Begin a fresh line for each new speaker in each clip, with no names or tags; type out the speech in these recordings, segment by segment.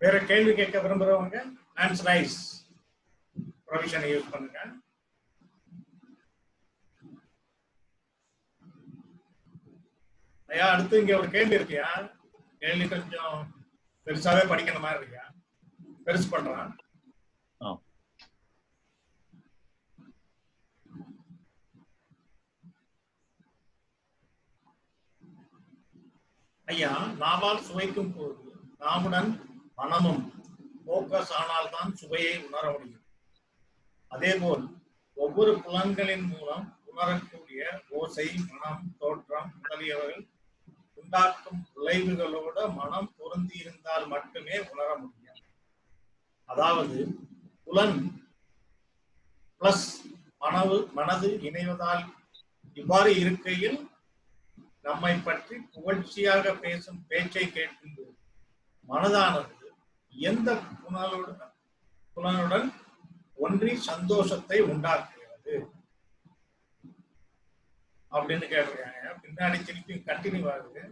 வேற கேள்வி கேட்க விரும்புறவங்க ஆன்சர் ரைஸ் ப்ரொவிஷனை யூஸ் பண்ணுங்க ஐயா அடுத்து இங்க ஒரு கேள்வி இருக்கியா கேள்வி கொஞ்சம் பெருசாவே படிக்கிற மாதிரி இருக்கியா பெருசு பண்றான்
ஆ.
ஐயா நாவால் சுவைக்கும் போது நாமுடன் மனமும் போக்கஸ் ஆனால்தான் சுவையை உணர முடியும் அதேபோல் ஒவ்வொரு புலன்களின் மூலம் உணரக்கூடிய ஓசை மனம் தோற்றம் முதலியவர்கள் உண்டாக்கும் விளைவுகளோட மனம் பொருந்தி இருந்தால் மட்டுமே உணர முடியும் அதாவது புலன் பிளஸ் மனவு மனது இணைவதால் இவ்வாறு இருக்கையில் நம்மை பற்றி புகழ்ச்சியாக பேசும் பேச்சை கேட்கும்போது மனதானது எந்த புலனுடன் புலனுடன் ஒன்றி சந்தோஷத்தை உண்டாக்குகிறது அப்படின்னு கேட்டிருக்காங்க பின்னாடி திருப்பி கண்டினியூ ஆகுது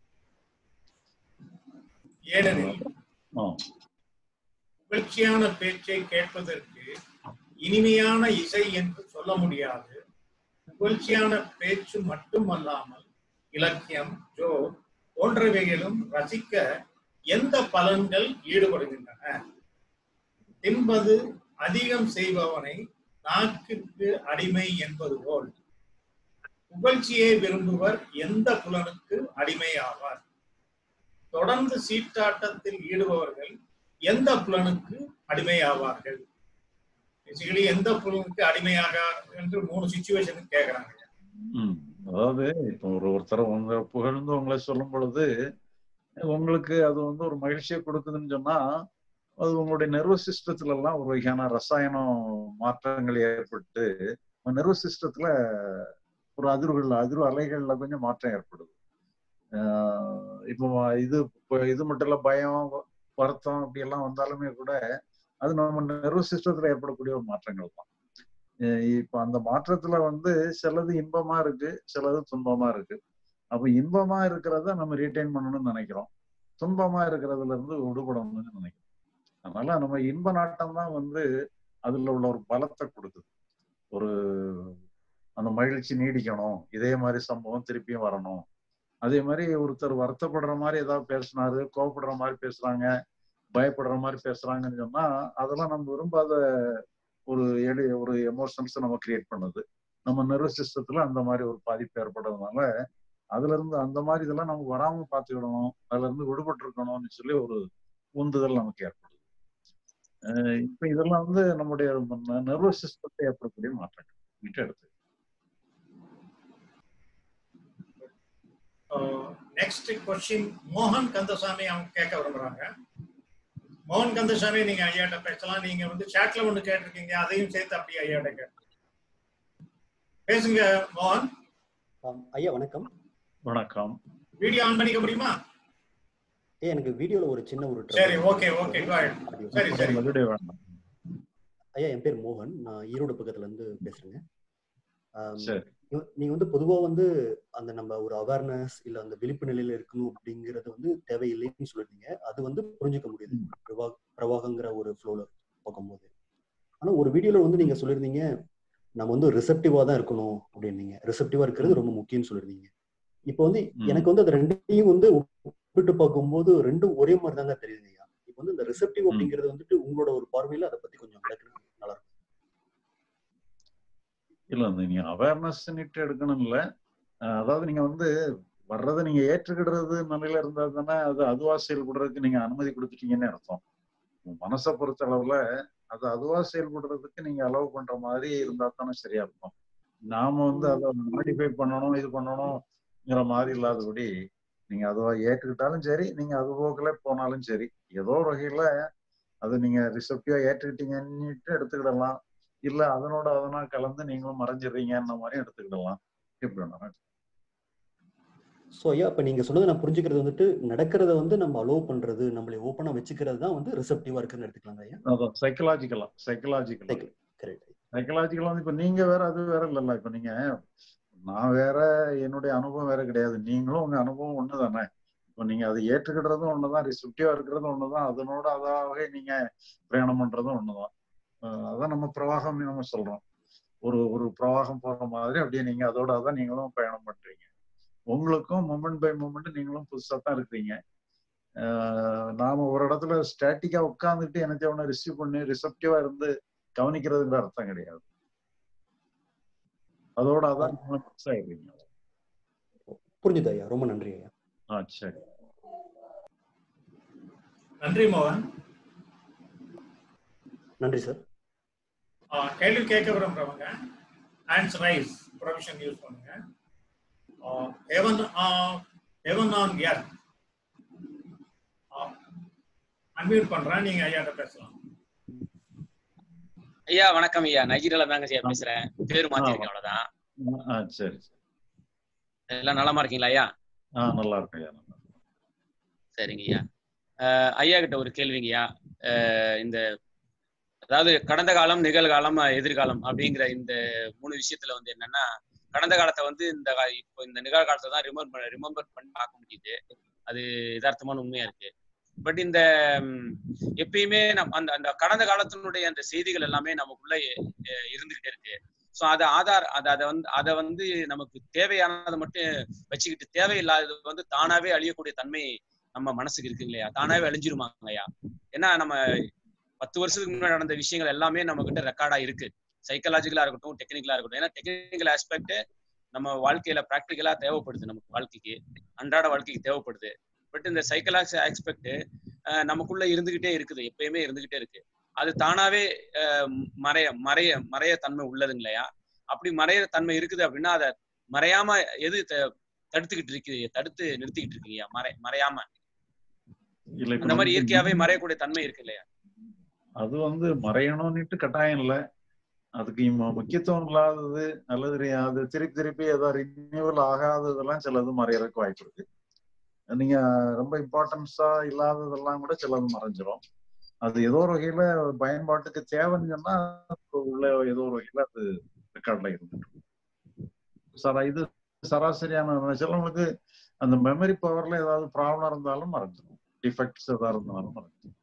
ஏனெனில்
ஆ.
புகழ்ச்சியான பேச்சை கேட்பதற்கு இனிமையான இசை என்று சொல்ல முடியாது புகழ்ச்சியான பேச்சு மட்டுமல்லாமல் இலக்கியம் ஜோர் போன்றவைகளும் ரசிக்க எந்த பலன்கள் ஈடுபடுகின்றன தின்பது அதிகம் செய்பவனை நாக்கிற்கு அடிமை என்பது போல் புகழ்ச்சியை விரும்புவர் எந்த புலனுக்கு அடிமை ஆவார் தொடர்ந்து சீட்டாட்டத்தில் ஈடுபவர்கள் எந்த புலனுக்கு அடிமை ஆவார்கள் பேசிக்கலி எந்த புலனுக்கு அடிமையாக என்று மூணு சுச்சுவேஷனுக்கு கேக்குறாங்க
ம். அதாவது இப்போ ஒரு ஒருத்தர் உங்க புகழ்ந்து உங்களை சொல்லும் பொழுது உங்களுக்கு அது வந்து ஒரு மகிழ்ச்சியை கொடுக்குதுன்னு சொன்னா அது உங்களுடைய நர்வஸ் சிஸ்டத்துல எல்லாம் ஒரு வகையான ரசாயனம் மாற்றங்கள் ஏற்பட்டு நர்வஸ் சிஸ்டத்துல ஒரு அதிர்வுகள் அதிர்வு அலைகள்ல கொஞ்சம் மாற்றம் ஏற்படுது ஆஹ் இப்போ இது இப்போ இது மட்டும் இல்ல பயம் வருத்தம் அப்படி எல்லாம் வந்தாலுமே கூட அது நம்ம நர்வஸ் சிஸ்டத்துல ஏற்படக்கூடிய ஒரு மாற்றங்கள் தான் அஹ் இப்ப அந்த மாற்றத்துல வந்து சிலது இன்பமா இருக்கு சிலது துன்பமா இருக்கு அப்ப இன்பமா இருக்கிறத நம்ம ரீட்டைன் பண்ணணும்னு நினைக்கிறோம் துன்பமா இருக்கிறதுல இருந்து விடுபடணும்னு நினைக்கிறோம் அதனால நம்ம இன்ப நாட்டம் தான் வந்து அதுல உள்ள ஒரு பலத்தை கொடுக்குது ஒரு அந்த மகிழ்ச்சி நீடிக்கணும் இதே மாதிரி சம்பவம் திருப்பியும் வரணும் அதே மாதிரி ஒருத்தர் வருத்தப்படுற மாதிரி ஏதாவது பேசினாரு கோவப்படுற மாதிரி பேசுறாங்க பயப்படுற மாதிரி பேசுறாங்கன்னு சொன்னா அதெல்லாம் நம்ம விரும்பாத ஒரு எளி ஒரு எமோஷன்ஸ் நம்ம கிரியேட் பண்ணுது நம்ம நர்வஸ் சிஸ்டத்துல அந்த மாதிரி ஒரு பாதிப்பு ஏற்படுறதுனால அதுல இருந்து அந்த மாதிரி இதெல்லாம் நமக்கு வராம பாத்துக்கிடணும் அதுல இருந்து விடுபட்டு இருக்கணும்னு சொல்லி ஒரு உந்துதல் நமக்கு ஏற்படுது அஹ் இப்ப இதெல்லாம் வந்து நம்முடைய நர்வஸ் சிஸ்டத்தை ஏற்படக்கூடிய மாற்றங்கள் விட்டு எடுத்து
நெக்ஸ்ட் கொஸ்டின் மோகன் கந்தசாமி அவங்க கேட்க விரும்புறாங்க மோகன் கந்தசாமி நீங்க ஐயாட்ட பேசலாம் நீங்க வந்து சாட்ல ஒண்ணு கேட்டிருக்கீங்க அதையும் சேர்த்து அப்படியே ஐயாட்ட கேட்டு பேசுங்க மோகன்
ஆம், ஐயா வணக்கம்
வணக்கம்
வீடியோ ஆன் பண்ணிக்க முடியுமா
ஏ எனக்கு வீடியோல ஒரு சின்ன ஒரு
சரி
trouble.
Okay okay
audio.
சரி சரி
வீடியோ வேண்டாம்
ஐயா என் பேர் மோகன் நான் ஈரோடு பக்கத்துல இருந்து பேசுறேங்க ஆம்,
சரி
நீ- நீங்க வந்து பொதுவா வந்து அந்த நம்ம ஒரு அவேர்னஸ் இல்ல அந்த விழிப்பு நிலையில இருக்கணும் அப்படிங்கறது வந்து தேவையில்லைன்னு சொல்லிருந்தீங்க அது வந்து புரிஞ்சுக்க முடியுது பிரவா பிரவாகங்கிற ஒரு ஃப்ளோல பார்க்கும்போது ஆனா ஒரு வீடியோல வந்து நீங்க சொல்லியிருந்தீங்க நம்ம வந்து ரிசப்டிவா தான் இருக்கணும் அப்படின்னீங்க ரிசப்டிவா இருக்கிறது ரொம்ப முக்கியம்னு சொல்லியிருந்தீங்க இப்போ வந்து
ம்.
எனக்கு வந்து அது ரெண்டையும் வந்து ஒப்பிட்டு பார்க்கும்போது ரெண்டும் ஒரே மாதிரி தாங்க தெரியுதுங்க ஐயா இப்போ வந்து இந்த ரிசப்டிவ்
ம்.
அப்படிங்கிறது வந்துட்டு உங்களோட ஒரு பார்வையில அதை பத்தி கொஞ்சம் விளக்குனா நல்லா இருக்கும்
இல்ல அந்த நீங்க அவேர்னஸ் எடுக்கணும் இல்ல அஹ் அதாவது நீங்க வந்து வர்றதை நீங்க ஏற்றுக்கிடுறது நிலையில இருந்தா தானே அது அதுவா செயல்படுறதுக்கு நீங்க அனுமதி கொடுத்துட்டீங்கன்னு அர்த்தம் உங்க மனசை பொறுத்த அளவுல அது அதுவா செயல்படுறதுக்கு நீங்க அலோவ் பண்ற மாதிரி இருந்தா தானே சரியா இருக்கும் நாம வந்து அதை மாடிஃபை பண்ணணும் இது பண்ணணும்ங்கிற மாதிரி இல்லாதபடி நீங்க அதுவா ஏற்றுக்கிட்டாலும் சரி நீங்க அது போக்குல போனாலும் சரி ஏதோ ஒரு வகையில அதை நீங்க ரிசப்டிவா ஏற்றுக்கிட்டீங்கன்னுட்டு எடுத்துக்கிடலாம் இல்ல அதனோட அதனா கலந்து நீங்களும் மறைஞ்சிடுறீங்கன்ற மாதிரி எடுத்துக்கிடலாம் எப்படி வேணாலும்
ஸோ ஐயா இப்போ நீங்க சொன்னதை நான் புரிஞ்சுக்கிறது வந்துட்டு நடக்கிறத வந்து நம்ம அலோவ் பண்றது நம்மளை ஓப்பனா வச்சுக்கிறது தான் வந்து ரிசப்டிவா இருக்குன்னு எடுத்துக்கலாங்க ஐயா
அதான் சைக்கலாஜிக்கலா சைக்கலாஜிக்கலா
கரெக்ட்
சைக்கலாஜிக்கலா வந்து இப்ப நீங்க வேற அது வேற இல்லல்ல இப்ப நீங்க நான் வேற என்னுடைய அனுபவம் வேற கிடையாது நீங்களும் உங்க அனுபவம் ஒண்ணுதானே இப்போ நீங்க அதை ஏற்றுக்கிடுறதும் ஒண்ணுதான் ரிசப்டிவா இருக்கிறதும் ஒண்ணுதான் அதனோட அதாவே நீங்க பிரயாணம் பண்றதும் ஒண்ணுதான் அஹ் அதான் நம்ம பிரவாகம் நம்ம சொல்றோம் ஒரு ஒரு பிரவாகம் போற மாதிரி அப்படியே நீங்க அதோட அதான் நீங்களும் பயணம் பண்றீங்க உங்களுக்கும் மூமெண்ட் பை மூமெண்ட் நீங்களும் புதுசா தான் இருக்கிறீங்க ஆஹ் நாம ஒரு இடத்துல ஸ்டாட்டிக்கா உட்காந்துட்டு எனக்கு அவனை ரிசீவ் பண்ணி ரிசப்டிவா இருந்து கவனிக்கிறதுங்கிற அர்த்தம் கிடையாது அதோட அதான் நீங்களும் புதுசா இருக்கிறீங்க
புரிஞ்சுது ஐயா ரொம்ப நன்றி ஐயா
ஆ சரி
நன்றி மோகன்
நன்றி சார்
ஆ, கேள்வி கேட்க விரும்புறவங்க ஹேண்ட்ஸ் ரைஸ் ப்ரொவிஷன் யூஸ் பண்ணுங்க heaven heaven on earth unmute பண்றேன் நீங்க ஐயாட்ட பேசலாம்
ஐயா வணக்கம் ஐயா நைஜீரியால தாங்க ஐயா பேசுறேன் பேரு மாத்திருக்கேன் அவ்வளவுதான்
ஆ சரி சரி
எல்லாம் நலமா இருக்கீங்களா ஐயா
ஆ நல்லா இருக்கு ஐயா நல்லா இருக்கு.
சரிங்க ஐயா அஹ் ஐயா கிட்ட ஒரு கேள்விங்கய்யா அஹ் இந்த அதாவது கடந்த காலம் நிகழ்காலம் அஹ் எதிர்காலம் அப்படிங்கிற இந்த மூணு விஷயத்துல வந்து என்னன்னா கடந்த காலத்தை வந்து இந்த கா- இப்போ இந்த நிகழ்காலத்தை தான் ரிமெம்பர் ரிமெம்பர் பண்ணி பார்க்க முடியுது அது யதார்த்தமான உண்மையா இருக்கு பட் இந்த ம், எப்பயுமே நம் அந்த அந்த கடந்த காலத்தினுடைய அந்த செய்திகள் எல்லாமே நமக்குள்ள அஹ், இருந்துகிட்டே இருக்கு ஸோ அதை ஆதார் அதை அதை வந்து அதை வந்து நமக்கு தேவையானதை மட்டும் வச்சுக்கிட்டு தேவையில்லாதது வந்து தானாவே அழியக்கூடிய தன்மை நம்ம மனசுக்கு இருக்கு இல்லையா தானாவே அழிஞ்சிருமாங்க ஐயா ஏன்னா நம்ம பத்து வருஷத்துக்கு முன்னாடி நடந்த விஷயங்கள் எல்லாமே நம்ம கிட்ட ரெக்கார்டா இருக்கு சைக்கலாஜிக்கலா இருக்கட்டும் டெக்னிக்கலா இருக்கட்டும் ஏன்னா டெக்னிக்கல் ஆஸ்பெக்ட் நம்ம வாழ்க்கையில ப்ராக்டிக்கலா தேவைப்படுது நமக்கு வாழ்க்கைக்கு அன்றாட வாழ்க்கைக்கு தேவைப்படுது பட் இந்த சைக்கலாஜி ஆஸ்பெக்ட் நமக்குள்ள இருந்துகிட்டே இருக்குது எப்பயுமே இருந்துகிட்டே இருக்கு அது தானாவே அஹ், மறைய மறைய மறைய தன்மை உள்ளது இல்லையா அப்படி மறைய தன்மை இருக்குது அப்படின்னா அதை மறையாம எது த- தடுத்துக்கிட்டு இருக்கு தடுத்து நிறுத்திக்கிட்டு இருக்கீங்க மறை மறையாம
இல்ல இப்ப
அந்த மாதிரி
நமக்கு
இயற்கையாவே மறையக்கூடிய தன்மை இருக்கு இல்லையா
அது வந்து மறையணும்னுட்டு கட்டாயம் இல்லை அதுக்கு மு- முக்கியத்துவம் இல்லாதது அல்லது ரி- அது திருப்பி திருப்பி ஏதோ ரினியூவல் ஆகாததெல்லாம் சிலது மறையறதுக்கு வாய்ப்பு இருக்கு நீங்க ரொம்ப இம்பார்ட்டன்ஸா இல்லாததெல்லாம் கூட சிலது மறைஞ்சிரும் அது ஏதோ ஒரு வகையில பயன்பாட்டுக்கு தேவைன்னு சொன்னா உள்ள ஏதோ ஒரு வகையில அது ரெக்கார்ட்ல இருந்துட்டு சரா இது சராசரியான சிலவங்களுக்கு அந்த மெமரி பவர்ல ஏதாவது ப்ராப்ளம் இருந்தாலும் மறைஞ்சிரும் டிஃபெக்ட்ஸ் ஏதாவது இருந்தாலும் மறைஞ்சிரும்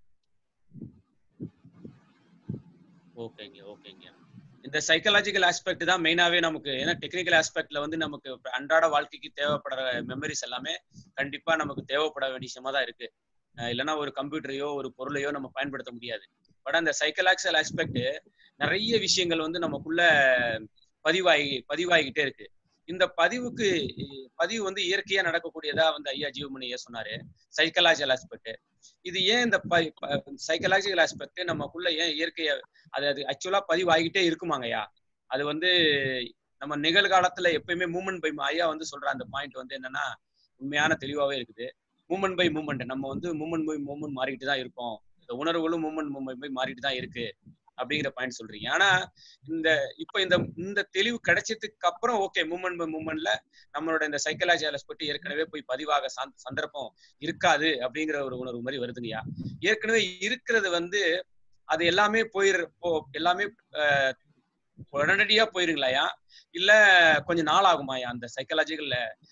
ஓகேங்க ஓகேங்க இந்த சைக்கலாஜிக்கல் ஆஸ்பெக்ட் தான் மெயினாவே நமக்கு ஏன்னா டெக்னிக்கல் ஆஸ்பெக்ட்ல வந்து நமக்கு இப்ப அன்றாட வாழ்க்கைக்கு தேவைப்படுற மெமரிஸ் எல்லாமே கண்டிப்பா நமக்கு தேவைப்பட வேண்டிய விஷயமா தான் இருக்கு அஹ் இல்லைன்னா ஒரு கம்ப்யூட்டரையோ ஒரு பொருளையோ நம்ம பயன்படுத்த முடியாது பட் அந்த சைக்கலாஜிக்கல் ஆஸ்பெக்ட் நிறைய விஷயங்கள் வந்து நமக்குள்ள பதிவாகி பதிவாகிக்கிட்டே இருக்கு இந்த பதிவுக்கு பதிவு வந்து இயற்கையா நடக்கக்கூடியதா வந்து ஐயா ஜீவமணி ஐயா சொன்னாரு சைக்கலாஜிக்கல் ஆஸ்பெக்ட் இது ஏன் இந்த சைக்கலாஜிக்கல் ஆஸ்பெக்ட் நமக்குள்ள ஏன் இயற்கைய அது அது ஆக்சுவலா பதிவாகிட்டே இருக்குமாங்கய்யா அது வந்து நம்ம நிகழ்காலத்துல எப்பயுமே மூமெண்ட் பை ஐயா வந்து சொல்ற அந்த பாயிண்ட் வந்து என்னன்னா உண்மையான தெளிவாவே இருக்குது மூமெண்ட் பை மூமெண்ட் நம்ம வந்து மூமெண்ட் பை மூமெண்ட் மாறிட்டு தான் இருக்கோம் இந்த உணர்வுகளும் மூமெண்ட் மூமெண்ட் பை மாறிட்டு தான் இருக்கு அப்படிங்கிற பாயிண்ட் சொல்றீங்க ஆனா இந்த இப்ப இந்த இந்த தெளிவு கிடைச்சதுக்கு அப்புறம் ஓகே மூமெண்ட் பை மூமெண்ட்ல நம்மளோட இந்த சைக்கலாஜி பற்றி ஏற்கனவே போய் பதிவாக சந்த- சந்தர்ப்பம் இருக்காது அப்படிங்கிற ஒரு உணர்வு மாதிரி வருதுங்கய்யா ஏற்கனவே இருக்கிறது வந்து அது எல்லாமே போயிரு போ எல்லாமே அஹ், உடனடியா போயிருங்களாயா இல்ல கொஞ்சம் நாள் ஆகுமாயா அந்த சைக்கலாஜிக்கல்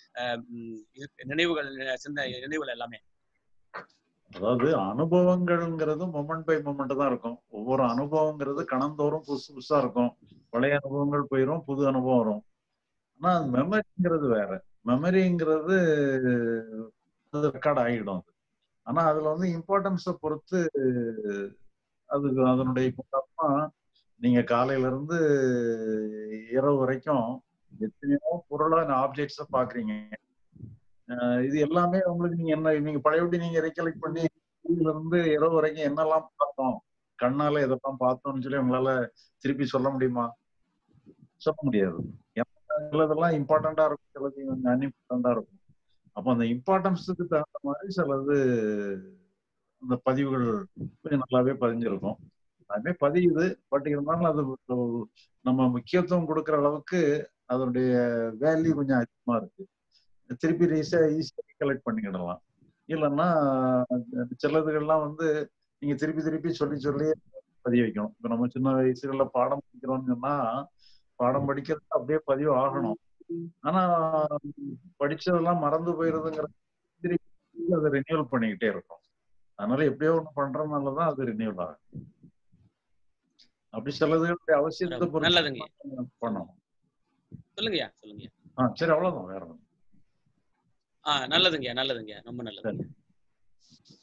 நினைவுகள் சிந்த நினைவுகள் எல்லாமே
அதாவது அனுபவங்கள்ங்கிறது மொமெண்ட் பை மொமெண்ட் தான் இருக்கும் ஒவ்வொரு அனுபவங்கிறது கணந்தோறும் புதுசு புதுசா இருக்கும் பழைய அனுபவங்கள் போயிடும் புது அனுபவம் வரும் ஆனா மெமரிங்கிறது வேற மெமரிங்கிறது ரெக்கார்ட் ஆகிடும் அது ஆனா அதுல வந்து இம்பார்ட்டன்ஸை பொறுத்து அதுக்கு அதனுடைய உதாரணமா நீங்க காலையில இருந்து இரவு வரைக்கும் எத்தனையோ பொருளா ஆப்ஜெக்ட்ஸ பாக்குறீங்க அஹ் இது எல்லாமே உங்களுக்கு நீங்க என்ன நீங்க பழையபடி நீங்க ரெக்கலெக்ட் பண்ணி இதுல இருந்து இரவு வரைக்கும் என்னெல்லாம் பார்த்தோம் கண்ணால இதெல்லாம் பார்த்தோம்னு சொல்லி உங்களால திருப்பி சொல்ல முடியுமா சொல்ல முடியாது ஏன்னா சிலதெல்லாம் இம்பார்ட்டண்டா இருக்கும் சிலது அன்இம்பார்ட்டண்டா இருக்கும் அப்போ அந்த இம்பார்ட்டன்ஸுக்கு தகுந்த மாதிரி சிலது அந்த பதிவுகள் கொஞ்சம் நல்லாவே பதிஞ்சிருக்கும் அதுவே பதியுது பட் இருந்தாலும் அது நம்ம முக்கியத்துவம் கொடுக்குற அளவுக்கு அதனுடைய வேல்யூ கொஞ்சம் அதிகமா இருக்கு திருப்பி ஈஸியா ஈஸியா கலெக்ட் பண்ணிக்கிடலாம் இல்லைன்னா சிலதுகள்லாம் வந்து நீங்க திருப்பி திருப்பி சொல்லி சொல்லி பதிய வைக்கணும் இப்ப நம்ம சின்ன வயசுல பாடம் படிக்கிறோம்னு சொன்னா பாடம் படிக்கிறது அப்படியே பதிவு ஆகணும் ஆனா படிச்சதெல்லாம் மறந்து போயிருதுங்கிற திருப்பி அதை ரினியூவல் பண்ணிக்கிட்டே இருக்கும் அதனால எப்படியோ ஒண்ணு பண்றதுனாலதான் அது ரினியூவல் ஆகும் அப்படி சிலதுகளுடைய அவசியத்தை பொறுத்து
நல்லதுங்க
பண்ணணும்
சொல்லுங்கய்யா சொல்லுங்கய்யா
ஆ சரி அவ்வளவுதான் வேற ஒண்ணும்
ஆ நல்லதுங்கய்யா நல்லதுங்கய்யா ரொம்ப நல்லதுங்க